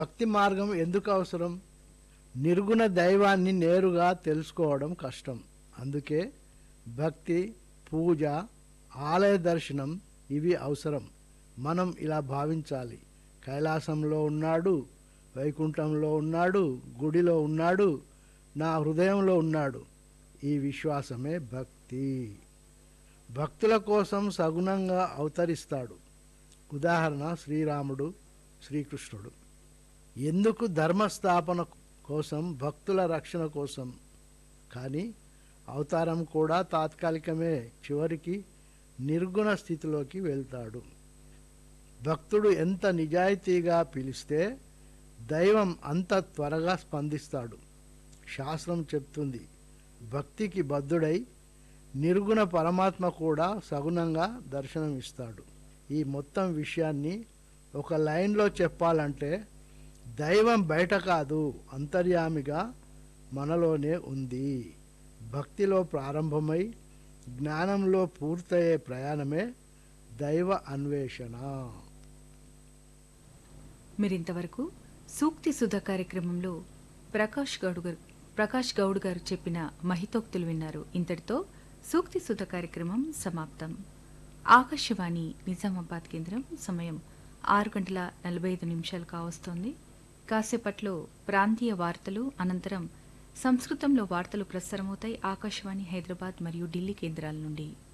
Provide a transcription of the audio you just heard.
భక్తి మార్గం ఎందుకు అవసరం నిర్గుణ దైవాన్ని నేరుగా తెలుసుకోవడం కష్టం అందుకే భక్తి పూజ ఆలయ దర్శనం ఇవి అవసరం మనం ఇలా భావించాలి కైలాసంలో ఉన్నాడు వైకుంఠంలో ఉన్నాడు గుడిలో ఉన్నాడు నా హృదయంలో ఉన్నాడు ఈ విశ్వాసమే భక్తి భక్తుల కోసం సగుణంగా అవతరిస్తాడు ఉదాహరణ శ్రీరాముడు శ్రీకృష్ణుడు ఎందుకు ధర్మస్థాపన కోసం భక్తుల రక్షణ కోసం కానీ అవతారం కూడా తాత్కాలికమే చివరికి నిర్గుణ స్థితిలోకి వెళ్తాడు భక్తుడు ఎంత నిజాయితీగా పిలిస్తే దైవం అంత త్వరగా స్పందిస్తాడు శాస్త్రం చెప్తుంది భక్తికి బద్ధుడై నిర్గుణ పరమాత్మ కూడా సగుణంగా దర్శనమిస్తాడు ఈ మొత్తం విషయాన్ని ఒక లైన్లో చెప్పాలంటే దైవం బయట కాదు అంతర్యామిగా మనలోనే ఉంది భక్తిలో ప్రారంభమై జ్ఞానంలో పూర్తయ్యే ప్రయాణమే దైవ అన్వేషణ మీరింతవరకు సూక్తి సుధ కార్యక్రమంలో ప్రకాష్ గౌడ్ గారు ప్రకాష్ గౌడ్ గారు చెప్పిన మహితోక్తులు విన్నారు ఇంతటితో సూక్తి సుధ కార్యక్రమం సమాప్తం ఆకాశవాణి నిజామాబాద్ కేంద్రం సమయం ఆరు గంటల నలభై ఐదు నిమిషాలు కావస్తోంది కాసేపట్లో ప్రాంతీయ వార్తలు అనంతరం సంస్కృతంలో వార్తలు ప్రసారమవుతాయి ఆకాశవాణి హైదరాబాద్ మరియు ఢిల్లీ కేంద్రాల నుండి